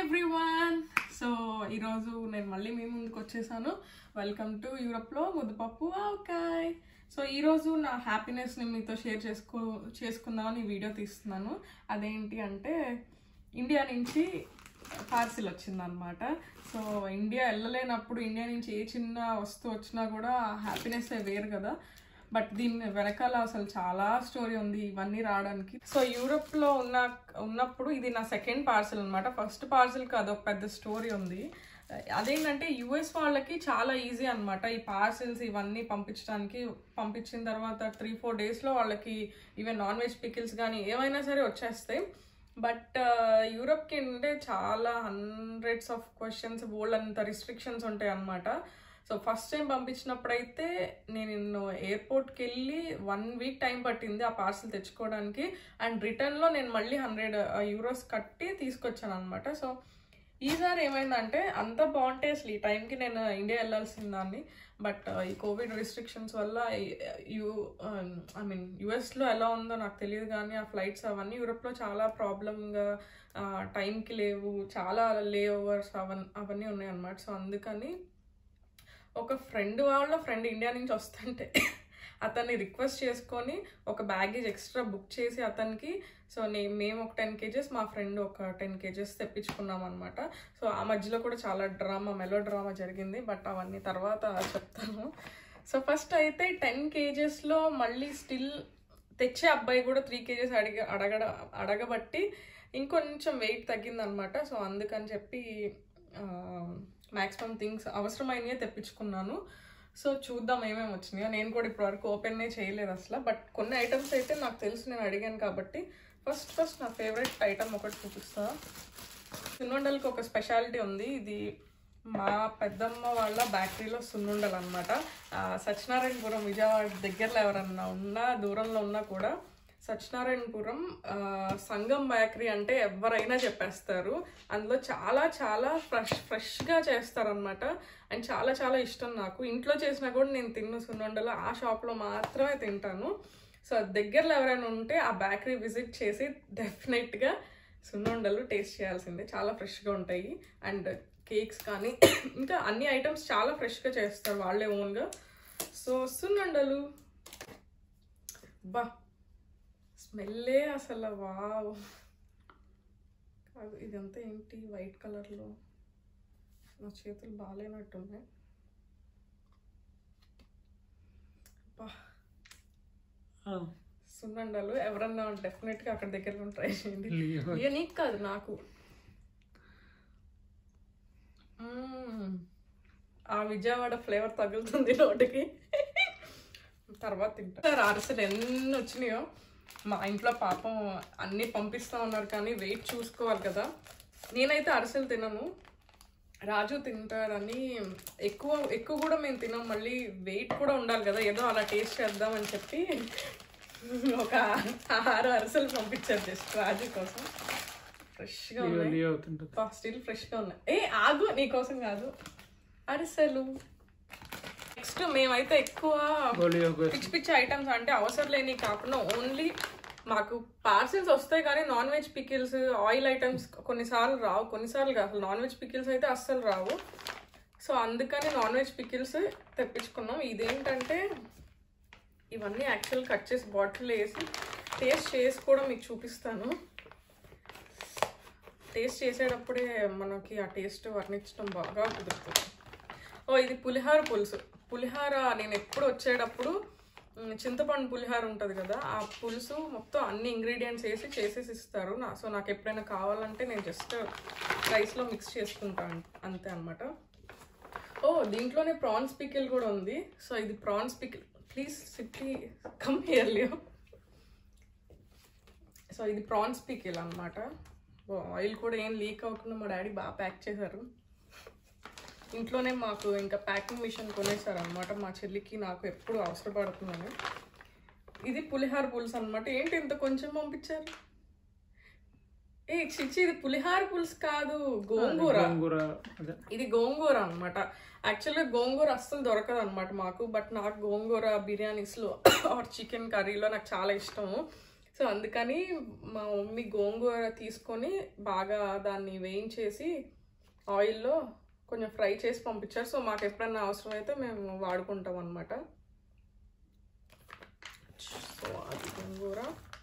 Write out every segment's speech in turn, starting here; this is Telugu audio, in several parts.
ఎవ్రీవన్ సో ఈరోజు నేను మళ్ళీ మీ ముందుకు వచ్చేసాను వెల్కమ్ టు యూరప్లో ముద్దపప్పు ఆవకాయ్ సో ఈరోజు నా హ్యాపీనెస్ని మీతో షేర్ చేసుకో చేసుకుందామని ఈ వీడియో తీస్తున్నాను అదేంటి అంటే ఇండియా నుంచి పార్సిల్ వచ్చిందనమాట సో ఇండియా వెళ్ళలేనప్పుడు ఇండియా నుంచి ఏ చిన్న వస్తువు వచ్చినా కూడా హ్యాపీనెస్ వేరు కదా బట్ దీని వెనకాల అసలు చాలా స్టోరీ ఉంది ఇవన్నీ రావడానికి సో యూరోప్ లో ఉన్న ఉన్నప్పుడు ఇది నా సెకండ్ పార్సల్ అనమాట ఫస్ట్ పార్సల్ కి అదొక పెద్ద స్టోరీ ఉంది అదేంటంటే యుఎస్ వాళ్ళకి చాలా ఈజీ అన్నమాట ఈ పార్సిల్స్ ఇవన్నీ పంపించడానికి పంపించిన తర్వాత త్రీ ఫోర్ డేస్లో వాళ్ళకి ఈవెన్ నాన్ వెజ్ పికిల్స్ కానీ ఏమైనా సరే వచ్చేస్తాయి బట్ యూరోప్కి అంటే చాలా హండ్రెడ్స్ ఆఫ్ క్వశ్చన్స్ బోల్డ్ అంత రిస్ట్రిక్షన్స్ ఉంటాయి అన్నమాట సో ఫస్ట్ టైం పంపించినప్పుడైతే నేను ఎయిర్పోర్ట్కి వెళ్ళి వన్ వీక్ టైం పట్టింది ఆ పార్సల్ తెచ్చుకోవడానికి అండ్ రిటర్న్లో నేను మళ్ళీ హండ్రెడ్ యూరోస్ కట్టి తీసుకొచ్చాను అనమాట సో ఈసారి ఏమైందంటే అంత బాగుంటే అసలు ఈ టైంకి నేను ఇండియా వెళ్ళాల్సిన దాన్ని బట్ ఈ కోవిడ్ రిస్ట్రిక్షన్స్ వల్ల యూ ఐ మీన్ యుఎస్లో ఎలా ఉందో నాకు తెలియదు కానీ ఆ ఫ్లైట్స్ అవన్నీ యూరోప్లో చాలా ప్రాబ్లమ్గా టైంకి లేవు చాలా లే ఓవర్స్ అవన్నీ అవన్నీ ఉన్నాయన్నమాట సో అందుకని ఒక ఫ్రెండ్ వాళ్ళ ఫ్రెండ్ ఇండియా నుంచి వస్తుంటే అతన్ని రిక్వెస్ట్ చేసుకొని ఒక బ్యాగేజ్ ఎక్స్ట్రా బుక్ చేసి అతనికి సో నే మేము ఒక టెన్ కేజెస్ మా ఫ్రెండ్ ఒక టెన్ కేజెస్ తెప్పించుకున్నాం అనమాట సో ఆ మధ్యలో కూడా చాలా డ్రామా మెలో డ్రామా జరిగింది బట్ అవన్నీ తర్వాత చెప్తాను సో ఫస్ట్ అయితే టెన్ కేజెస్లో మళ్ళీ స్టిల్ తెచ్చే అబ్బాయి కూడా త్రీ కేజెస్ అడిగ అడగడ అడగబట్టి ఇంకొంచెం వెయిట్ తగ్గిందనమాట సో అందుకని చెప్పి మ్యాక్సిమం థింగ్స్ అవసరమైనవి తెప్పించుకున్నాను సో చూద్దాం ఏమేమి వచ్చినాయో నేను కూడా ఇప్పటివరకు ఓపెన్నే చేయలేదు అసలు బట్ కొన్ని ఐటమ్స్ అయితే నాకు తెలుసు నేను అడిగాను కాబట్టి ఫస్ట్ ఫస్ట్ నా ఫేవరెట్ ఐటమ్ ఒకటి చూపిస్తా సున్నుండలకి ఒక స్పెషాలిటీ ఉంది ఇది మా పెద్దమ్మ వాళ్ళ బ్యాకరీలో సున్నుండలు అనమాట సత్యనారాయణపురం విజయవాడ దగ్గరలో ఎవరన్నా ఉన్నా దూరంలో ఉన్నా కూడా సత్యనారాయణపురం సంగం బేకరీ అంటే ఎవరైనా చెప్పేస్తారు అందులో చాలా చాలా ఫ్రెష్ ఫ్రెష్గా చేస్తారనమాట అండ్ చాలా చాలా ఇష్టం నాకు ఇంట్లో చేసినా కూడా నేను తిన్న సున్నుండలు ఆ షాప్లో మాత్రమే తింటాను సో దగ్గరలో ఎవరైనా ఉంటే ఆ బేకరీ విజిట్ చేసి డెఫినెట్గా సున్నుండలు టేస్ట్ చేయాల్సిందే చాలా ఫ్రెష్గా ఉంటాయి అండ్ కేక్స్ కానీ ఇంకా అన్ని ఐటమ్స్ చాలా ఫ్రెష్గా చేస్తారు వాళ్ళే ఓన్గా సో సున్నుండలు బా స్మెల్లే అసలు వావ్ కాదు ఇదంతా ఏంటి వైట్ కలర్లో నా చేతులు బాగాలేనట్టున్నాయి బా సున్నండలు ఎవరన్నా డెఫినెట్గా అక్కడ దగ్గర ట్రై చేయండి ఇక నీకు కాదు నాకు ఆ విజయవాడ ఫ్లేవర్ తగులుతుంది నోటికి తర్వాత తింటారు అరసలు ఎన్ని వచ్చినాయో మా ఇంట్లో పాపం అన్నీ పంపిస్తూ ఉన్నారు కానీ వెయిట్ చూసుకోవాలి కదా నేనైతే అరిసెలు తినను రాజు తింటారని ఎక్కువ ఎక్కువ కూడా మేము తినాం మళ్ళీ వెయిట్ కూడా ఉండాలి కదా ఏదో అలా టేస్ట్ చేద్దామని చెప్పి ఒక ఆరు అరిసెలు పంపించారు జస్ట్ రాజు కోసం ఫ్రెష్గా ఉన్నాయి స్టిల్ ఫ్రెష్గా ఉన్నాయి ఏ ఆగు నీ కోసం కాదు అరిసెలు నెక్స్ట్ మేమైతే ఎక్కువ పిచ్చి పిచ్చి ఐటమ్స్ అంటే అవసరం లేని కాకుండా ఓన్లీ మాకు పార్సిల్స్ వస్తాయి కానీ non veg pickles oil items కొన్నిసార్లు రావు కొన్నిసార్లు అసలు నాన్ వెజ్ పికిల్స్ అయితే అస్సలు రావు సో అందుకని నాన్ వెజ్ పికిల్స్ తెప్పించుకున్నాం ఇదేంటంటే ఇవన్నీ యాక్చువల్ కట్ చేసి బాటిల్ వేసి టేస్ట్ చేసి కూడా మీకు చూపిస్తాను టేస్ట్ చేసేటప్పుడే మనకి ఆ టేస్ట్ వర్ణించడం బాగా కుదురుతుంది ఓ ఇది పులిహార పులుసు పులిహార నేను ఎప్పుడు వచ్చేటప్పుడు చింతపండు పులిహార ఉంటుంది కదా ఆ పులుసు మొత్తం అన్ని ఇంగ్రీడియంట్స్ వేసి చేసేసి ఇస్తారు నా సో నాకు ఎప్పుడైనా కావాలంటే నేను జస్ట్ రైస్లో మిక్స్ చేసుకుంటాను అంతే అనమాట ఓ దీంట్లోనే ప్రాన్స్ పికిల్ కూడా ఉంది సో ఇది ప్రాన్స్ పికిల్ ప్లీజ్ సిట్టి కమ్ హియర్లియో సో ఇది ప్రాన్స్ పికిల్ అనమాట ఆయిల్ కూడా ఏం లీక్ అవ్వకుండా మా డాడీ బాగా ప్యాక్ చేశారు ఇంట్లోనే మాకు ఇంకా ప్యాకింగ్ మిషన్ కొనేసారు అనమాట మా చెల్లికి నాకు ఎప్పుడు అవసరపడుతుందని ఇది పులిహార పులుసు అనమాట ఏంటి ఇంత కొంచెం పంపించారు ఏ చిచ్చి ఇది పులిహార పులుసు కాదు గోంగూర ఇది గోంగూర అనమాట యాక్చువల్గా గోంగూర అస్సలు దొరకదు అనమాట మాకు బట్ నాకు గోంగూర బిర్యానీస్లో ఆర్ చికెన్ కర్రీలో నాకు చాలా ఇష్టము సో అందుకని మా మమ్మీ గోంగూర తీసుకొని బాగా దాన్ని వేయించేసి ఆయిల్లో కొంచెం ఫ్రై చేసి పంపించారు సో మాకు ఎప్పుడన్నా అవసరం అయితే మేము వాడుకుంటాం అనమాట సో అది గోంగూర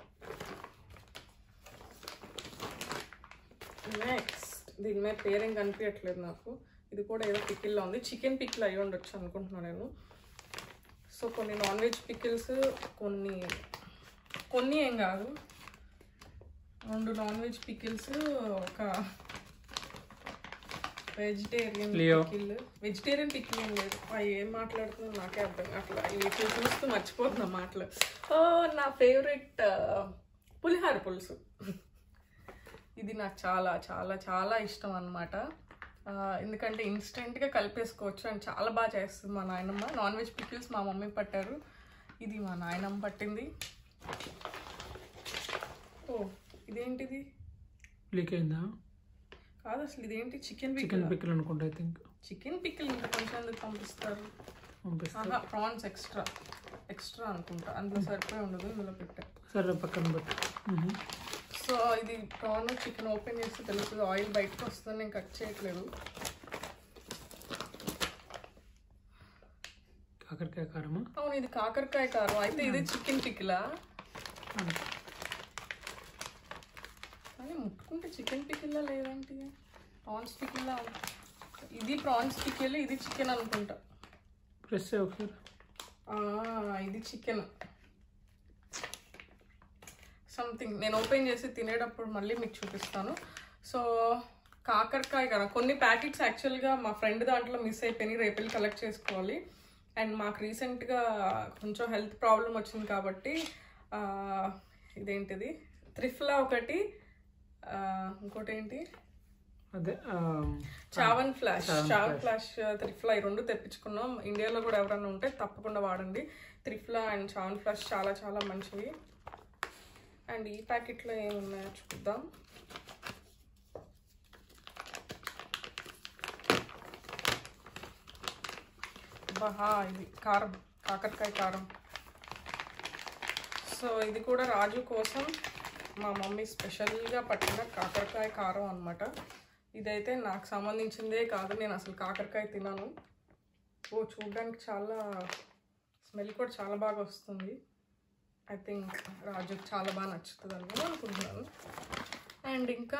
నెక్స్ట్ దీని మీద పేరేం కనిపించట్లేదు నాకు ఇది కూడా ఏదో పికిల్లో ఉంది చికెన్ పికిల్ అయ్యి ఉండొచ్చు అనుకుంటున్నాను నేను సో కొన్ని నాన్ వెజ్ పికిల్స్ కొన్ని కొన్ని ఏం కాదు రెండు నాన్ వెజ్ పికిల్స్ ఒక vegetarian Leo. Pickle vegetarian pickle ఏం లేదు అవి ఏం మాట్లాడుతున్నా నాకే అర్థం అట్లా ఇవి చూస్తూ మర్చిపోతున్నా మాటలు ఓ నా ఫేవరెట్ పులిహార పులుసు ఇది నాకు చాలా చాలా చాలా ఇష్టం అనమాట ఎందుకంటే ఇన్స్టెంట్గా కలిపేసుకోవచ్చు అండ్ చాలా బాగా చేస్తుంది మా నాయనమ్మ నాన్ వెజ్ పికిల్స్ మా మమ్మీ పట్టారు ఇది మా నాయనమ్మ పట్టింది ఓ ఇదేంటిది లీక్ అయిందా కాదు అసలు ఇదేంటి చికెన్ చికెన్ పికిల్ పిక్కలు అనుకుంటా ఐ థింక్ చికెన్ పికిల్ ఇంకా కొంచెం ఎందుకు పంపిస్తారు పంపిస్తా ఆహా ప్రాన్స్ ఎక్స్ట్రా ఎక్స్ట్రా అనుకుంటా అందులో సరిపోయి ఉండదు ఇందులో పెట్టా సరే పక్కన పెట్టు మ్మ్. సో ఇది ప్రాన్ చికెన్ ఓపెన్ చేస్తే తెలుస్తుంది ఆయిల్ బయటకు వస్తుంది నేను కట్ చేయట్లేదు కాకరకాయ కారమా అవును ఇది కాకరకాయ కారం అయితే ఇది చికెన్ పికిలా అవును. కానీ ముట్టుకుంటే చికెన్ పికిల్లా లేదంటే ప్రాన్స్ పికిల్లా ఉంది. ఇది ప్రాన్స్ పికిల్ ఇది చికెన్ అనుకుంటా ప్రెస్ చేయి ఒకసారి ఆ, ఇది చికెన్ సంథింగ్ నేను ఓపెన్ చేసి తినేటప్పుడు మళ్ళీ మీకు చూపిస్తాను సో కాకరకాయ కదా కొన్ని ప్యాకెట్స్ యాక్చువల్గా మా ఫ్రెండ్ దాంట్లో మిస్ అయిపోయినాయి రేపు వెళ్ళి కలెక్ట్ చేసుకోవాలి అండ్ మాకు రీసెంట్గా కొంచెం హెల్త్ ప్రాబ్లం వచ్చింది కాబట్టి ఆ, ఇదేంటిది త్రిఫ్లా ఒకటి ఆ, ఇంకోటి ఏంటి అదే ఆ, చావన్ ఫ్లాష్ చావన్ చావన్ ఫ్లాష్ త్రిఫ్లా ఈ రెండు తెప్పించుకున్నాం ఇండియాలో కూడా ఎవరైనా ఉంటే తప్పకుండా వాడండి త్రిఫ్లా అండ్ చావన్ ఫ్లాష్ చాలా చాలా మంచివి అండ్ ఈ ప్యాకెట్లో ఏమున్నాయో చూద్దాం బహా ఇది కారం కాకరకాయ కారం సో ఇది కూడా రాజు కోసం మా మమ్మీ స్పెషల్గా పట్టిన కాకరకాయ కారం అన్నమాట ఇదైతే నాకు సంబంధించిందే కాదు నేను అసలు కాకరకాయ తినను ఓ చూడడానికి చాలా స్మెల్ కూడా చాలా బాగా వస్తుంది ఐ థింక్ రాజుకి చాలా బాగా నచ్చుతుంది అని నేను అనుకుంటున్నాను అండ్ ఇంకా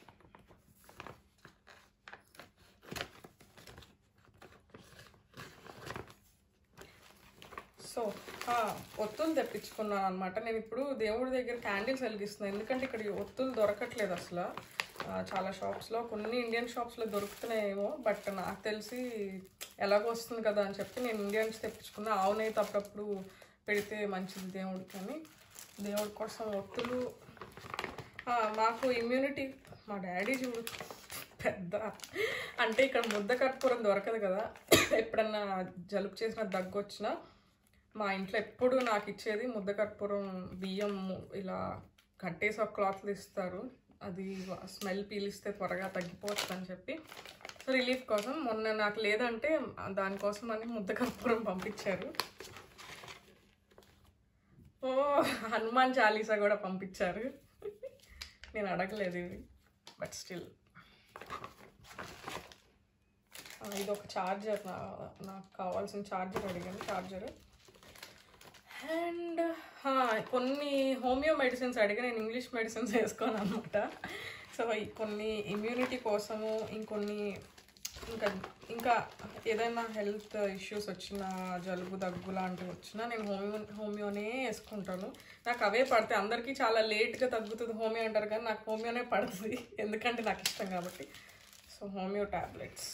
సో ఆ, ఒత్తులు తెప్పించుకున్నాను అనమాట నేను ఇప్పుడు దేవుడి దగ్గర క్యాండిల్స్ వెలిగిస్తున్నాను ఎందుకంటే ఇక్కడ ఈ ఒత్తులు దొరకట్లేదు అసలు ఆ, చాలా షాప్స్లో కొన్ని ఇండియన్ షాప్స్లో దొరుకుతున్నాయేమో బట్ నాకు తెలిసి ఎలాగో వస్తుంది కదా అని చెప్పి నేను ఇండియన్స్ తెప్పించుకున్నా ఆవు నెయ్యి అప్పుడప్పుడు పెడితే మంచిది దేవుడికి అని దేవుడి కోసం ఒత్తులు ఆ, మాకు ఇమ్యూనిటీ మా డాడీ చూడు పెద్ద అంటే ఇక్కడ ముద్ద కర్పూరం దొరకదు కదా ఎప్పుడన్నా జలుబు చేసిన దగ్గు వచ్చినా మా ఇంట్లో ఎప్పుడు నాకు ఇచ్చేది ముద్ద కర్పూరం బియ్యం ఇలా కట్టేసి ఒక క్లాత్లు ఇస్తారు అది స్మెల్ పీలిస్తే త్వరగా తగ్గిపోతుంది అని చెప్పి రిలీఫ్ కోసం మొన్న నాకు లేదంటే దానికోసం అని ముద్ద కర్పూరం పంపించారు ఓ హనుమాన్ చాలీసా కూడా పంపించారు నేను అడగలేదు ఇవి బట్ స్టిల్ ఇది ఒక చార్జర్ నా నాకు కావాల్సిన చార్జర్ అడిగాను చార్జర్ అండ్ కొన్ని హోమియో మెడిసిన్స్ అడిగి నేను ఇంగ్లీష్ మెడిసిన్స్ వేసుకోను అనమాట సో ఈ కొన్ని ఇమ్యూనిటీ కోసము ఇంకొన్ని ఇంకా ఇంకా ఏదైనా హెల్త్ ఇష్యూస్ వచ్చినా జలుబు దగ్గు లాంటివి వచ్చినా నేను హోమియో హోమియోనే వేసుకుంటాను నాకు అవే పడతాయి అందరికీ చాలా లేట్గా తగ్గుతుంది హోమియో అంటారు కానీ నాకు హోమియోనే పడుతుంది ఎందుకంటే నాకు ఇష్టం కాబట్టి so homeo tablets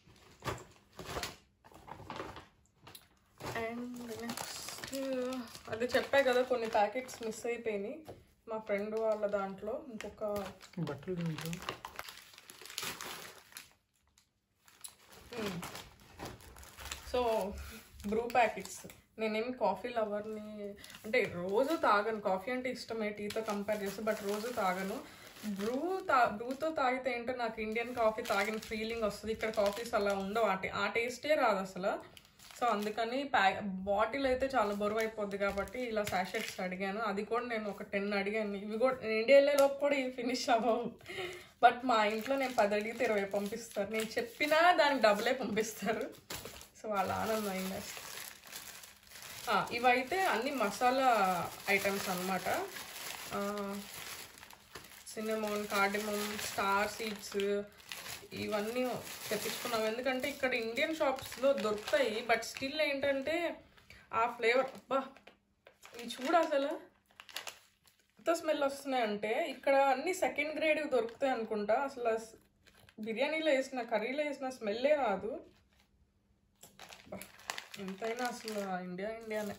and next అదే చెప్పా కదా కొన్ని ప్యాకెట్స్ మిస్ అయిపోయినాయి మా ఫ్రెండ్ వాళ్ళ దాంట్లో ఇంకొక బట్టలు తింటాం సో బ్రూ ప్యాకెట్స్ నేనేమి కాఫీ లవర్ని అంటే రోజు తాగను కాఫీ అంటే ఇష్టమే టీతో కంపేర్ చేస్తే బట్ రోజు తాగను బ్రూ తా బ్రూతో తాగితే ఏంటో నాకు ఇండియన్ కాఫీ తాగిన ఫీలింగ్ వస్తుంది ఇక్కడ కాఫీస్ అలా ఉండవు ఆ టే- ఆ టేస్టే రాదు అసలు సో అందుకని ప్యా బాటిల్ అయితే చాలా బరువు అయిపోద్ది కాబట్టి ఇలా సాషెట్స్ అడిగాను అది కూడా నేను ఒక టెన్ అడిగాను ఇవి కూడా నేను ఇండియా వెళ్ళే లోపు కూడా ఇవి ఫినిష్ అవ్వవు బట్ మా ఇంట్లో నేను పది అడిగితే ఇరవై పంపిస్తారు నేను చెప్పినా దానికి డబ్బులే పంపిస్తారు సో వాళ్ళ ఆనందం అయింది ఆ, ఇవైతే అన్ని మసాలా ఐటమ్స్ అనమాట సినిమోన్ కార్డిమోన్ స్టార్ సీడ్స్ ఇవన్నీ తెప్పించుకున్నాం ఎందుకంటే ఇక్కడ ఇండియన్ షాప్స్లో దొరుకుతాయి బట్ స్టిల్ ఏంటంటే ఆ ఫ్లేవర్ అబ్బా ఇవి చూడు అసలు ఎంత స్మెల్ వస్తున్నాయంటే ఇక్కడ అన్ని సెకండ్ గ్రేడ్ దొరుకుతాయి అనుకుంటా అసలు స్- బిర్యానీలో వేసిన కర్రీలో వేసిన స్మెల్లే రాదు అబ్బా, ఎంతైనా అసలు ఇండియా ఇండియానే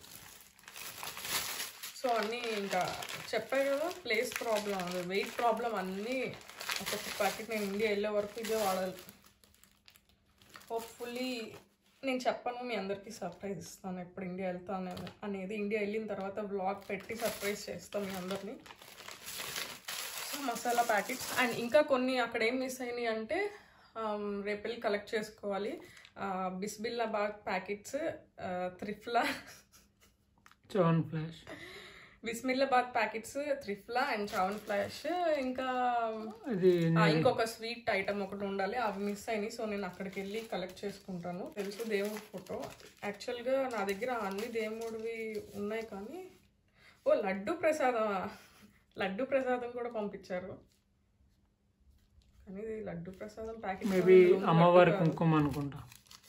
సో అన్నీ ఇంకా చెప్పాయి కదా ప్లేస్ ప్రాబ్లం అది వెయిట్ ప్రాబ్లం అన్నీ ఒక్కొక్క ప్యాకెట్ నేను ఇండియా వెళ్ళే వరకు ఇదే వాడాలి హోప్ఫుల్లీ నేను చెప్పను మీ అందరికీ సర్ప్రైజ్ ఇస్తాను ఎప్పుడు ఇండియా వెళ్తాను అనేది ఇండియా వెళ్ళిన తర్వాత బ్లాగ్ పెట్టి సర్ప్రైజ్ చేస్తాను మీ అందరినీ సో మసాలా ప్యాకెట్స్ అండ్ ఇంకా కొన్ని అక్కడ ఏం మిస్ అయినాయి అంటే ఆమ్, రేపు వెళ్ళి కలెక్ట్ చేసుకోవాలి ఆ, బిస్బిల్లాబాద్ ప్యాకెట్స్ త్రిఫ్లా చవన్ ఫ్లాష్ బిస్మిల్లాబాద్ packets triphala and Chyawanprash ఇంకా అది ఆ, ఇంకొక స్వీట్ ఐటమ్ ఒకటి ఉండాలి అవి మిస్ అయినాయి సో నేను అక్కడికి వెళ్ళి కలెక్ట్ చేసుకుంటాను తెలుసు దేవుడి ఫోటో యాక్చువల్గా నా దగ్గర అన్ని దేవుడివి ఉన్నాయి కానీ ఓ లడ్డు ప్రసాదం లడ్డు ప్రసాదం కూడా పంపించారు కానీ ఇది లడ్డు ప్రసాదం ప్యాకెట్ మేబీ అమ్మవారి కుంకుమ అనుకుంటా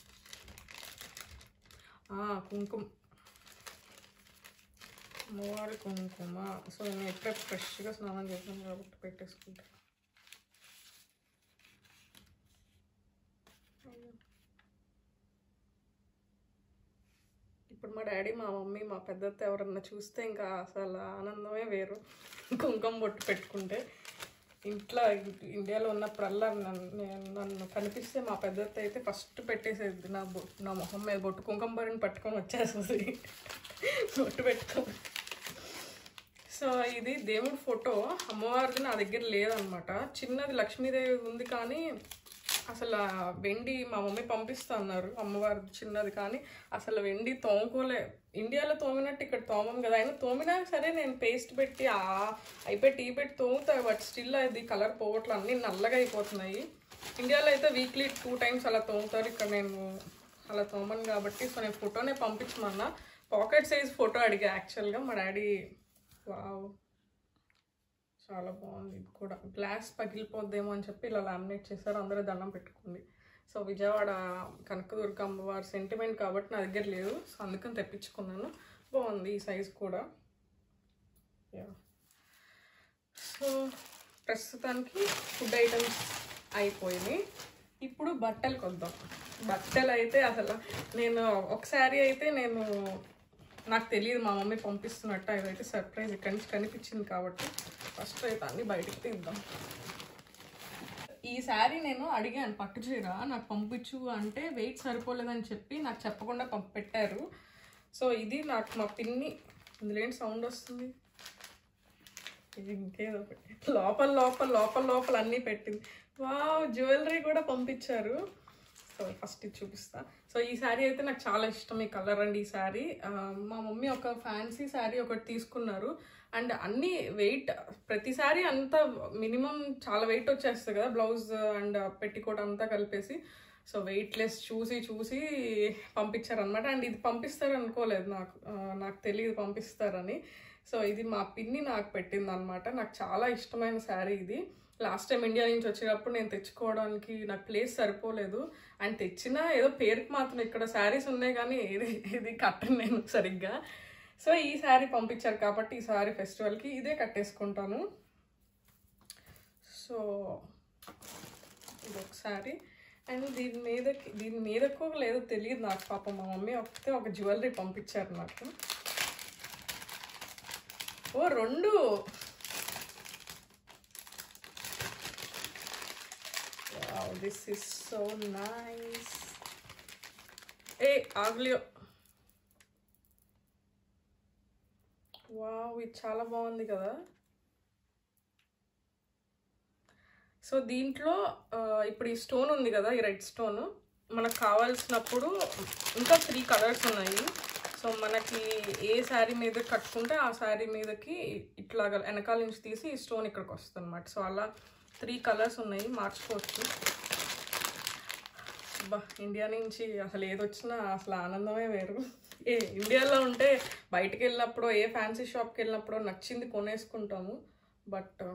కుంకుమ అమ్మవారి కుంకుమ సో నేను ఎప్పుడే ఫ్రెష్గా స్నానం చేశాను కాబట్టి పెట్టేసుకుంటా ఇప్పుడు మా డాడీ మా మమ్మీ మా పెద్దత్త ఎవరన్నా చూస్తే ఇంకా అసలు ఆనందమే వేరు కుంకుమ బొట్టు పెట్టుకుంటే ఇంట్లో ఇండియాలో ఉన్నప్పుడల్లా నన్ను నేను నన్ను కనిపిస్తే మా పెద్దత్త అయితే ఫస్ట్ పెట్టేసేది నా బొట్టు నా మొహం మీద బొట్టు కుంకుమ బరిని పట్టుకొని వచ్చేస్తుంది బొట్టు పెట్టుకొని సో ఇది దేవుడి ఫోటో అమ్మవారిది నా దగ్గర లేదనమాట చిన్నది లక్ష్మీదేవి ఉంది కానీ అసలు ఆ వెండి మా మమ్మీ పంపిస్తా అన్నారు అమ్మవారిది చిన్నది కానీ అసలు వెండి తోముకోలే ఇండియాలో తోమినట్టు ఇక్కడ తోమం కదా అయినా తోమినా సరే నేను పేస్ట్ పెట్టి ఆ అయిపోయి టీ పెట్టి తోముతా బట్ స్టిల్ అది కలర్ పోవట్లు అన్నీ నల్లగా అయిపోతున్నాయి ఇండియాలో అయితే వీక్లీ టూ టైమ్స్ అలా తోముతారు ఇక్కడ నేను అలా తోమను కాబట్టి సో నేను ఫోటోనే పంపించమన్నా పాకెట్ సైజ్ ఫోటో అడిగా యాక్చువల్గా మా డాడీ వావ్ చాలా బాగుంది ఇది కూడా గ్లాస్ పగిలిపోద్దేమో అని చెప్పి ఇలా లామినేట్ చేశారు అందరూ దండం పెట్టుకుంది సో విజయవాడ కనకదుర్గ అమ్మవారి సెంటిమెంట్ కాబట్టి నా దగ్గర లేదు సో అందుకని తెప్పించుకున్నాను బాగుంది ఈ సైజ్ కూడా యా సో ప్రస్తుతానికి ఫుడ్ ఐటమ్స్ అయిపోయినాయి ఇప్పుడు బట్టలకు వద్దాం బట్టలు అయితే అసలు నేను ఒకసారి అయితే నేను నాకు తెలియదు మా మమ్మీ పంపిస్తున్నట్టు అదైతే సర్ప్రైజ్ ఇక్కడి నుంచి కనిపించింది కాబట్టి ఫస్ట్ అయితే అన్ని బయటికి తీద్దాం ఈ శారీ నేను అడిగాను పట్టు చీర నాకు పంపించు అంటే వెయిట్ సరిపోలేదని చెప్పి నాకు చెప్పకుండా పంపి పెట్టారు సో ఇది నాకు మా పిన్ని ఇందులో ఏంటి సౌండ్ వస్తుంది ఇది ఇంకేదో ఒకటి. లోపల లోపల లోపల లోపల అన్నీ పెట్టింది వావ్ జ్యువెలరీ కూడా పంపించారు సో ఫస్ట్ ఇది చూపిస్తా సో ఈ శారీ అయితే నాకు చాలా ఇష్టం ఈ కలర్ అండ్ ఈ శారీ ఆ, మా మమ్మీ ఒక ఫ్యాన్సీ శారీ ఒకటి తీసుకున్నారు అండ్ అన్ని వెయిట్ ప్రతి శారీ అంతా మినిమం చాలా వెయిట్ వచ్చేస్తుంది కదా బ్లౌజ్ అండ్ పెట్టికోట్ అంతా కలిపేసి సో వెయిట్ లెస్ చూసి చూసి పంపించారనమాట అండ్ ఇది పంపిస్తారు అనుకోలేదు నాకు ఆ, నాకు తెలియదు పంపిస్తారని సో ఇది మా పిన్ని నాకు పెట్టింది అనమాట నాకు చాలా ఇష్టమైన శారీ ఇది లాస్ట్ టైం ఇండియా నుంచి వచ్చేటప్పుడు నేను తెచ్చుకోవడానికి నాకు ప్లేస్ సరిపోలేదు అండ్ తెచ్చినా ఏదో పేరుకి మాత్రం ఇక్కడ శారీస్ ఉన్నాయి కానీ ఇది ఇది కట్టను నేను సరిగ్గా సో ఈ శారీ పంపించారు కాబట్టి ఈ శారీ ఫెస్టివల్కి ఇదే కట్టేసుకుంటాను సో ఇది ఒక శారీ అండ్ దీని మీదకి దీని మీదకో లేదో తెలియదు నాకు పాపం మా మమ్మీ ఒకతే ఒక జ్యువెలరీ పంపించారు నాకు ఓ రెండు Wow, this is so nice. ఏ ఆగ్లియో వావ్ ఇది చాలా బాగుంది కదా సో దీంట్లో ఆ, ఇప్పుడు ఈ స్టోన్ ఉంది కదా ఈ రెడ్ స్టోన్ మనకు కావాల్సినప్పుడు ఇంకా త్రీ కలర్స్ ఉన్నాయి సో మనకి ఏ శారీ మీద కట్టుకుంటే ఆ శారీ మీదకి ఇట్లాగా వెనకాల నుంచి తీసి ఈ స్టోన్ ఇక్కడికి వస్తుంది అనమాట సో అలా త్రీ కలర్స్ ఉన్నాయి మార్చుకోవచ్చు బా ఇండియా నుంచి అసలు ఏది వచ్చినా అసలు ఆనందమే వేరు ఏ ఇండియాలో ఉంటే బయటికి వెళ్ళినప్పుడు ఏ ఫ్యాన్సీ షాప్కి వెళ్ళినప్పుడు నచ్చింది కొనేసుకుంటాము బట్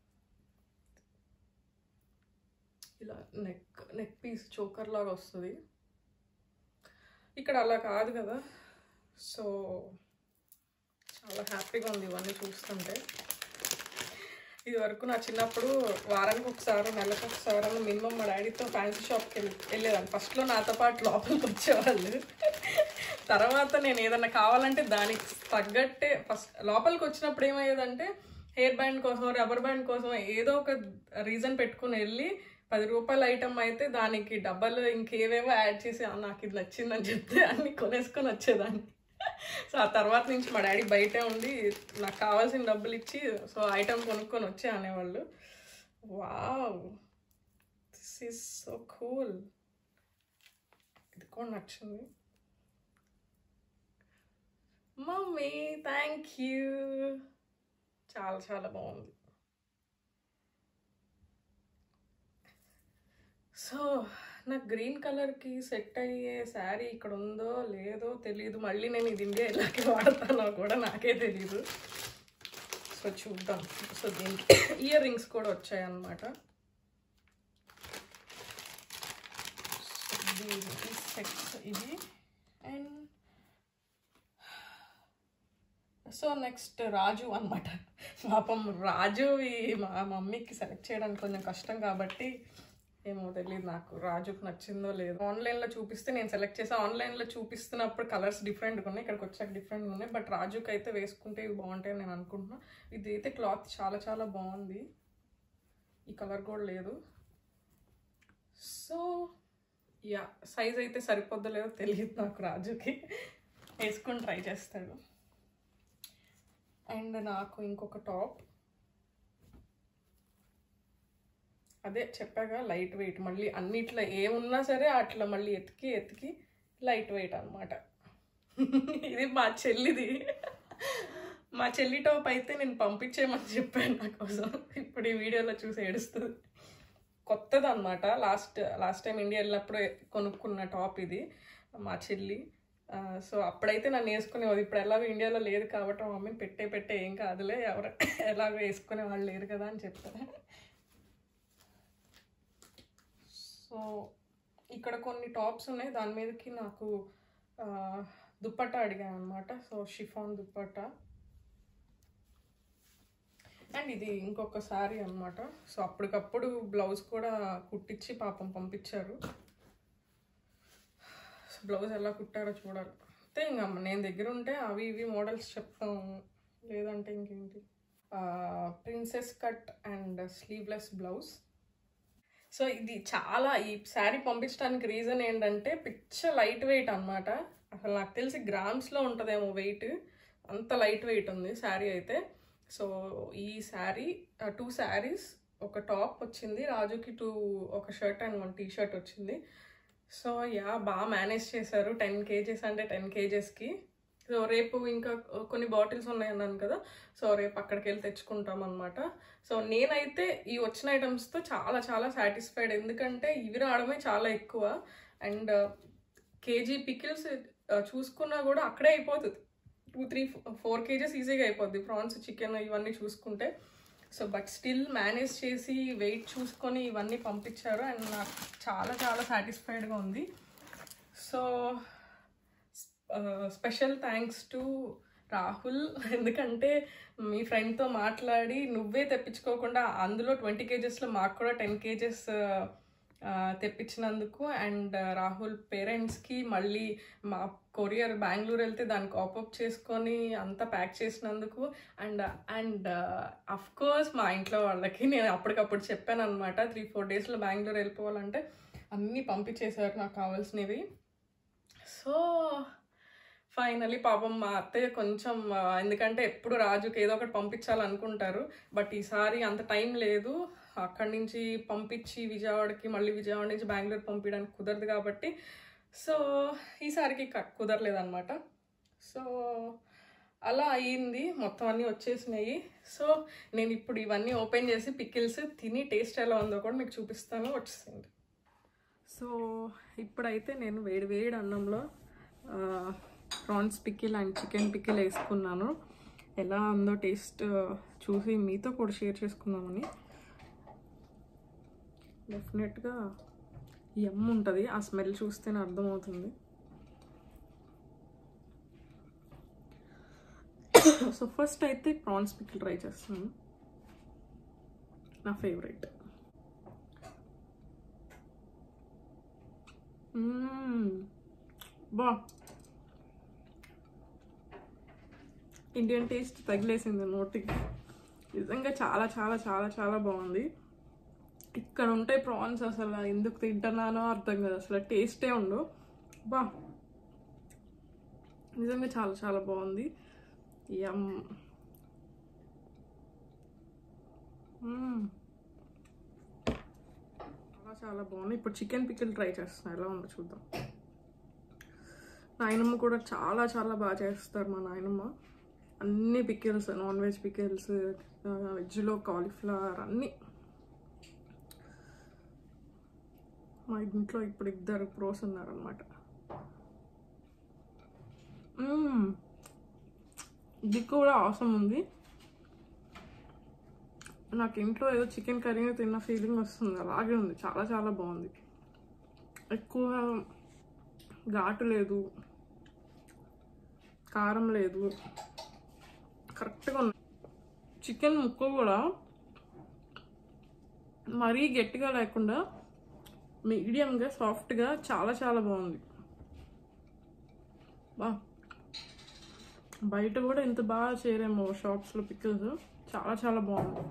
ఇలా నెక్ నెక్ పీస్ చోకర్ లాగా వస్తుంది ఇక్కడ అలా కాదు కదా సో చాలా హ్యాపీగా ఉంది ఇవన్నీ చూస్తుంటే ఇది వరకు నా చిన్నప్పుడు వారానికి ఒకసారి నెలకు ఒకసారి మినిమం మా డాడీతో ఫ్యాన్సీ షాప్కి వెళ్ళి వెళ్ళేదాన్ని ఫస్ట్లో నాతో పాటు లోపలికి వచ్చేవాళ్ళు తర్వాత నేను ఏదన్నా కావాలంటే దానికి తగ్గట్టే ఫస్ట్ లోపలికి వచ్చినప్పుడు ఏమయ్యేదంటే హెయిర్ బ్యాండ్ కోసం రబ్బర్ బ్యాండ్ కోసం ఏదో ఒక రీజన్ పెట్టుకుని వెళ్ళి పది రూపాయల ఐటమ్ అయితే దానికి డబ్బలు ఇంకేవేవో యాడ్ చేసి "ఆ, నాకు ఇది నచ్చిందని చెప్తే అన్ని కొనేసుకొని వచ్చేదాన్ని సో ఆ తర్వాత నుంచి మా డాడీ బయటే ఉండి నాకు కావాల్సిన డబ్బులు ఇచ్చి సో ఐటమ్ కొనుక్కొని వచ్చే అనేవాళ్ళు wow this is so cool ఇది కూడా నచ్చింది మమ్మీ థ్యాంక్ యూ చాలా చాలా బాగుంది సో నాకు గ్రీన్ కలర్కి సెట్ అయ్యే శారీ ఇక్కడ ఉందో లేదో తెలియదు మళ్ళీ నేను ఇది ఇండియా ఇలాగే వాడతానో కూడా నాకే తెలీదు సో చూద్దాం సో దీనికి ఇయర్ రింగ్స్ కూడా వచ్చాయి అన్నమాట సో దీనికి సెట్స్ ఇవి అండ్ సో నెక్స్ట్ రాజు అనమాట పాపం రాజు మా మమ్మీకి సెలెక్ట్ చేయడానికి కొంచెం కష్టం కాబట్టి ఏమో తెలియదు నాకు రాజుకు నచ్చిందో లేదో ఆన్లైన్లో చూపిస్తే నేను సెలెక్ట్ చేసాను ఆన్లైన్లో చూపిస్తున్నప్పుడు కలర్స్ డిఫరెంట్గా ఉన్నాయి ఇక్కడికి వచ్చాక డిఫరెంట్గా ఉన్నాయి బట్ రాజుకి అయితే వేసుకుంటే ఇవి బాగుంటాయి నేను అనుకుంటున్నా ఇది అయితే క్లాత్ చాలా చాలా బాగుంది ఈ కలర్ కూడా లేదు సో యా సైజ్ అయితే సరిపోద్దో లేదో తెలియదు నాకు రాజుకి వేసుకొని ట్రై చేస్తాడు అండ్ నాకు ఇంకొక టాప్ అదే చెప్పాగా లైట్ వెయిట్ మళ్ళీ అన్నిట్లో ఏమున్నా సరే అట్లా మళ్ళీ ఎతికి ఎతికి లైట్ వెయిట్ అనమాట ఇది మా చెల్లిది మా చెల్లి టాప్ అయితే నేను పంపించేయమని చెప్పాను నా కోసం ఇప్పుడు ఈ వీడియోలో చూసి ఏడుస్తుంది కొత్తది అనమాట లాస్ట్ లాస్ట్ టైం ఇండియా వెళ్ళినప్పుడు కొనుక్కున్న టాప్ ఇది మా చెల్లి సో అప్పుడైతే నన్ను వేసుకునేవాడు ఇప్పుడు ఎలాగో ఇండియాలో లేదు కాబట్టి మా మమ్మీని పెట్టే పెట్టే ఏం కాదులే ఎవరు ఎలాగో వేసుకునే వాళ్ళు లేరు కదా అని చెప్తాను సో ఇక్కడ కొన్ని టాప్స్ ఉన్నాయి దాని మీదకి నాకు ఆ, దుప్పట్టా అడిగాను అనమాట సో షిఫాన్ దుప్పట్టా అండ్ ఇది ఇంకొక శారీ అనమాట సో అప్పటికప్పుడు బ్లౌజ్ కూడా కుట్టించి పాపం పంపించారు సో బ్లౌజ్ ఎలా కుట్టారో చూడాలి అయితే ఇంకా నేను దగ్గర ఉంటే అవి ఇవి మోడల్స్ చెప్తాం లేదంటే ఇంకేంటి princess cut and sleeveless blouse so ఇది చాలా ఈ శారీ పంపించడానికి రీజన్ ఏంటంటే పిచ్చ లైట్ వెయిట్ అన్నమాట అసలు నాకు తెలిసి గ్రామ్స్లో ఉంటుందేమో వెయిట్ అంత లైట్ వెయిట్ ఉంది శారీ అయితే సో ఈ శారీ టూ శారీస్ ఒక టాప్ వచ్చింది రాజుకి టూ ఒక shirt and one T shirt వచ్చింది సో యా బాగా మేనేజ్ చేశారు టెన్ కేజెస్ అంటే టెన్ కేజెస్కి సో రేపు ఇంకా కొన్ని బాటిల్స్ ఉన్నాయి అన్నాను కదా సో రేపు అక్కడికి వెళ్ళి తెచ్చుకుంటాం అనమాట సో నేనైతే ఈ వచ్చిన ఐటమ్స్తో చాలా చాలా సాటిస్ఫైడ్ ఎందుకంటే ఇవి రావడమే చాలా ఎక్కువ అండ్ కేజీ పికిల్స్ చూసుకున్నా కూడా అక్కడే అయిపోతుంది టూ త్రీ ఫోర్ కేజెస్ ఈజీగా అయిపోద్ది ప్రాన్స్ చికెన్ ఇవన్నీ చూసుకుంటే సో బట్ స్టిల్ మేనేజ్ చేసి వెయిట్ చూసుకొని ఇవన్నీ పంపించారు అండ్ నాకు చాలా చాలా సాటిస్ఫైడ్గా ఉంది so special thanks to Rahul ఎందుకంటే మీ ఫ్రెండ్తో మాట్లాడి నువ్వే తెప్పించుకోకుండా అందులో ట్వంటీ కేజెస్లో మాకు కూడా టెన్ కేజెస్ తెప్పించినందుకు అండ్ రాహుల్ పేరెంట్స్కి మళ్ళీ మా కొరియర్ బెంగళూరు వెళ్తే దాన్ని కాపప్ చేసుకొని అంతా ప్యాక్ చేసినందుకు అండ్ అండ్ అఫ్ కోర్స్ మా ఇంట్లో వాళ్ళకి నేను అప్పటికప్పుడు చెప్పాను అనమాట త్రీ ఫోర్ డేస్లో బెంగళూరు వెళ్ళిపోవాలంటే అన్నీ పంపించేశారు నాకు కావాల్సినవి సో ఫైనలీ పాపం మా అత్తయ్య కొంచెం ఆ, ఎందుకంటే ఎప్పుడు రాజుకి ఏదో ఒకటి పంపించాలనుకుంటారు బట్ ఈసారి అంత టైం లేదు అక్కడి నుంచి పంపించి విజయవాడకి మళ్ళీ విజయవాడ నుంచి బెంగళూరు పంపించడానికి కుదరదు కాబట్టి సో ఈసారికి క- కుదరలేదన్నమాట సో అలా అయ్యింది మొత్తం అన్నీ వచ్చేసినాయి సో నేను ఇప్పుడు ఇవన్నీ ఓపెన్ చేసి పికిల్స్ తిని టేస్ట్ ఎలా ఉందో కూడా మీకు చూపిస్తాను వచ్చేసింది సో ఇప్పుడైతే నేను వేడి వేడి అన్నంలో prawns pickle and chicken pickle వేసుకున్నాను ఎలా ఉందో టేస్ట్ చూసి మీతో కూడా షేర్ చేసుకుందామని డెఫినెట్గా ఎమ్ ఉంటుంది ఆ స్మెల్ చూస్తేనే అర్థమవుతుంది సో ఫస్ట్ అయితే ప్రాన్స్ పికిల్ ట్రై చేస్తున్నాను నా ఫేవరెట్ బా ఇండియన్ టేస్ట్ తగిలేసింది నోటికి నిజంగా చాలా చాలా చాలా చాలా బాగుంది ఇక్కడ ఉంటాయి ప్రాన్స్ అసలు ఎందుకు తింటున్నానో అర్థం కాదు అసలు టేస్టే ఉండవు బా నిజంగా చాలా చాలా బాగుంది యమ్ మ్మ్. చాలా చాలా బాగుంది ఇప్పుడు చికెన్ పికిల్ ట్రై చేస్తున్నా ఎలా ఉందో చూద్దాం నాయనమ్మ కూడా చాలా చాలా బాగా చేస్తారు మా నాయనమ్మ అన్ని పికిల్స్ నాన్ వెజ్ పికిల్స్ వెజ్లో కాలీఫ్లవర్ అన్నీ మా ఇంట్లో ఇప్పుడు ఇద్దరు ప్రోస్ ఉన్నారనమాట ఇది కూడా అవసరం ఉంది నాకు ఇంట్లో ఏదో చికెన్ కర్రీ తిన్న ఫీలింగ్ వస్తుంది అలాగే ఉంది చాలా చాలా బాగుంది ఎక్కువ ఘాటు లేదు కారం లేదు కరెక్ట్గా ఉంది చికెన్ ముక్క కూడా మరీ గట్టిగా లేకుండా మీడియంగా సాఫ్ట్గా చాలా చాలా బాగుంది బా బయట కూడా ఇంత బాగా చేయరేమో షాప్స్లో పికిల్స్ చాలా చాలా బాగుంది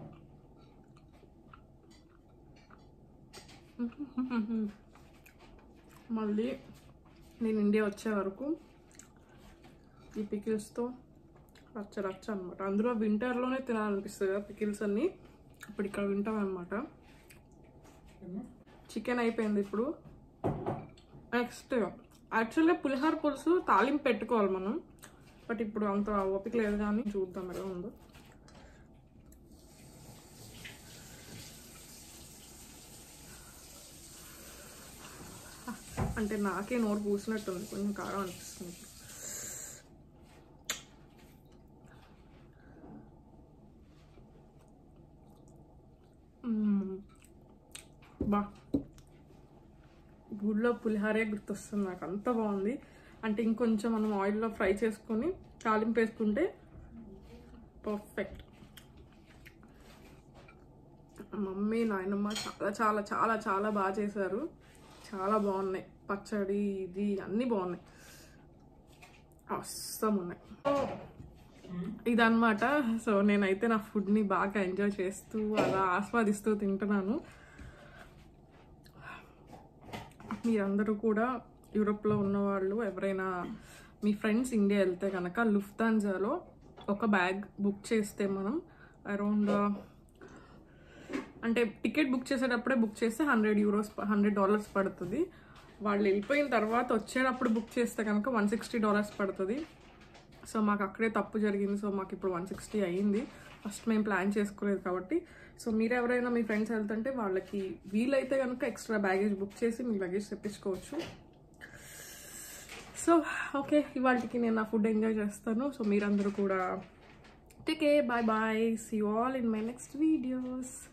మళ్ళీ నేను ఇండియా వచ్చే వరకు ఈ పికిల్స్తో రచ్చ రచ్చ అనమాట అందులో వింటర్లోనే తినాలనిపిస్తుంది కదా పికిల్స్ అన్నీ ఇప్పుడు ఇక్కడ వింటాం అనమాట చికెన్ అయిపోయింది ఇప్పుడు నెక్స్ట్ యాక్చువల్గా పులిహార పులుసు తాలింపు పెట్టుకోవాలి మనం బట్ ఇప్పుడు అంత ఓపిక లేదు కానీ చూద్దాం ఎలా ఉందో అంటే నాకే నోరు పూసినట్టుంది కొంచెం కారం అనిపిస్తుంది మ్మ్. బా గుడిలో పులిహారే గుర్తొస్తుంది నాకు అంత బాగుంది అంటే ఇంకొంచెం మనం ఆయిల్లో ఫ్రై చేసుకొని తాలింపు వేసుకుంటే పర్ఫెక్ట్ మమ్మీ నాయనమ్మ చాలా చాలా చాలా చాలా బాగా చేశారు చాలా బాగున్నాయి పచ్చడి ఇది అన్నీ బాగున్నాయి అస్సం ఉన్నాయి ఇదన్నమాట సో నేనైతే నా ఫుడ్ని బాగా ఎంజాయ్ చేస్తూ అలా ఆస్వాదిస్తూ తింటున్నాను మీరందరూ కూడా యూరోప్లో ఉన్నవాళ్ళు ఎవరైనా మీ ఫ్రెండ్స్ ఇండియా వెళ్తే కనుక లుఫ్తాన్జాలో ఒక బ్యాగ్ బుక్ చేస్తే మనం అరౌండ్ అంటే టికెట్ బుక్ చేసేటప్పుడే బుక్ చేస్తే హండ్రెడ్ యూరోస్ హండ్రెడ్ డాలర్స్ పడుతుంది వాళ్ళు వెళ్ళిపోయిన తర్వాత వచ్చేటప్పుడు బుక్ చేస్తే కనుక వన్ సిక్స్టీ డాలర్స్ పడుతుంది సో మాకు అక్కడే తప్పు జరిగింది సో మాకు ఇప్పుడు వన్ సిక్స్టీ అయ్యింది ఫస్ట్ మేము ప్లాన్ చేసుకోలేదు కాబట్టి సో మీరు ఎవరైనా మీ ఫ్రెండ్స్ వెళ్తుంటే వాళ్ళకి వీలైతే కనుక ఎక్స్ట్రా బ్యాగేజ్ బుక్ చేసి మీ లగేజ్ తెప్పించుకోవచ్చు సో ఓకే ఇవాళకి నేను నా ఫుడ్ ఎంజాయ్ చేస్తాను సో మీరందరూ కూడా take a bye bye see all in my next videos